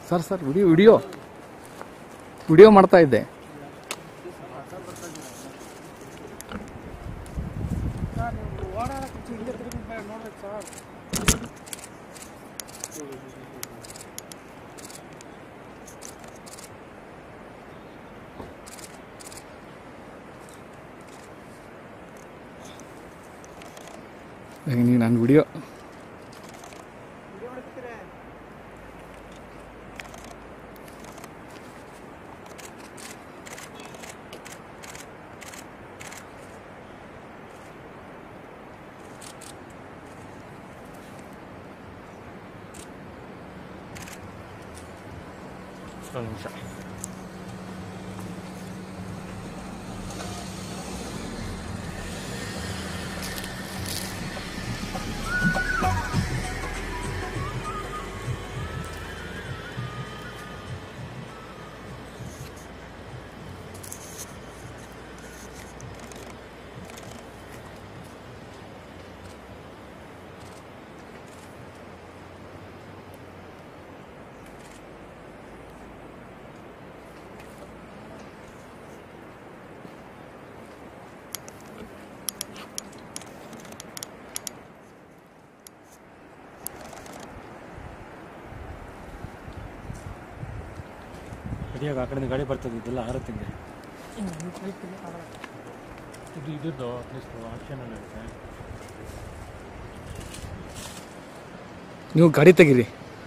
sir sir video video video ಮಾಡ್ತಾ ಇದ್ದೆ sir ನೀವು ಓಡಾಡಕ್ಕೆ ಹಿಂದೆ ತಿರುಗಿ ನೋಡ್ರಿ ಸರ್ ನೀವು ನನ್ನ ವಿಡಿಯೋ ವಿಡಿಯೋ ಮಾಡ್ತಿದ್ದೀರಾ ಒಂದು ನಿಮಿಷ ಅಡಿಯಾಗ ಆ ಕಡೆಯಿಂದ ಗಾಡಿ ಬರ್ತದೆ ಇದೆಲ್ಲ ಆರತ್ತಿಂಗೆ ಇದು ಇದ್ರದ್ದು ಅಟ್ಲೀಸ್ಟ್ ಆಪ್ಷನ್ ಇರುತ್ತೆ ನೀವು ಗಾಡಿ ತೆಗೀರಿ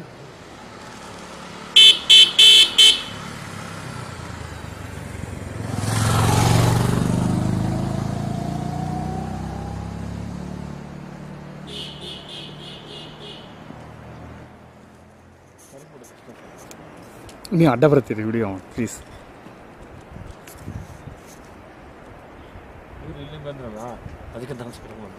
ನೀವು ಅಡ್ಡ ಬರ್ತೀರಿ ವಿಡಿಯೋ ಪ್ಲೀಸ್ ಇವ್ರು ಇಲ್ಲಿಂದ ಬಂದ್ರಲ್ಲ ಅದಕ್ಕೆ ನಮಸ್ಕಾರ ಮಾಡಿ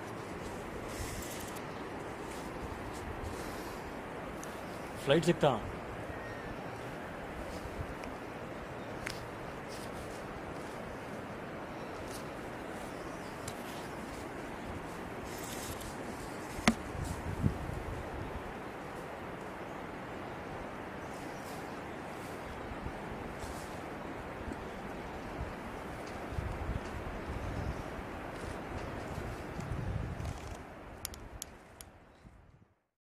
ಫ್ಲೈಟ್ ಸಿಗ್ತಾ